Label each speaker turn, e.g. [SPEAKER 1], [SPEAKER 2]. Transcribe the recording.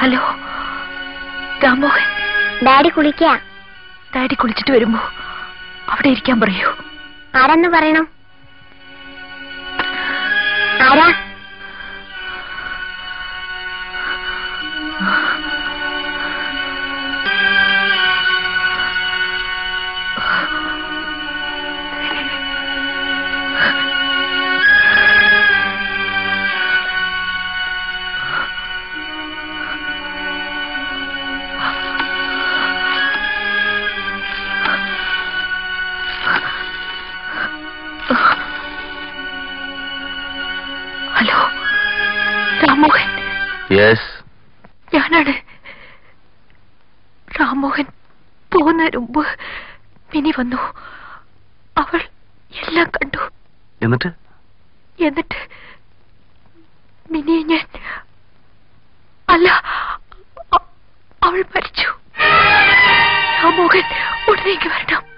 [SPEAKER 1] hello Ramohan
[SPEAKER 2] daddy കുളിക്ക
[SPEAKER 1] daddy കുളിച്ചിട്ട് വരുമ്പോ അവിടെ ഇരിക്കാൻ പറയൂ
[SPEAKER 2] ആരാന്ന് പറയണം ആരാ
[SPEAKER 1] ഹലോ രാമോഹൻ
[SPEAKER 3] യെസ്
[SPEAKER 1] ഞാനാണ് രാമോഹൻ പോകുന്നതിന് മുമ്പ് മിനി വന്നു അവൾ എല്ലാം കണ്ടു
[SPEAKER 3] എന്നിട്ട്
[SPEAKER 1] എന്നിട്ട് മിനിയെ ഞാൻ അല്ല അ- അവൾ മരിച്ചു രാമോഹൻ ഉടനേക്ക് വരണം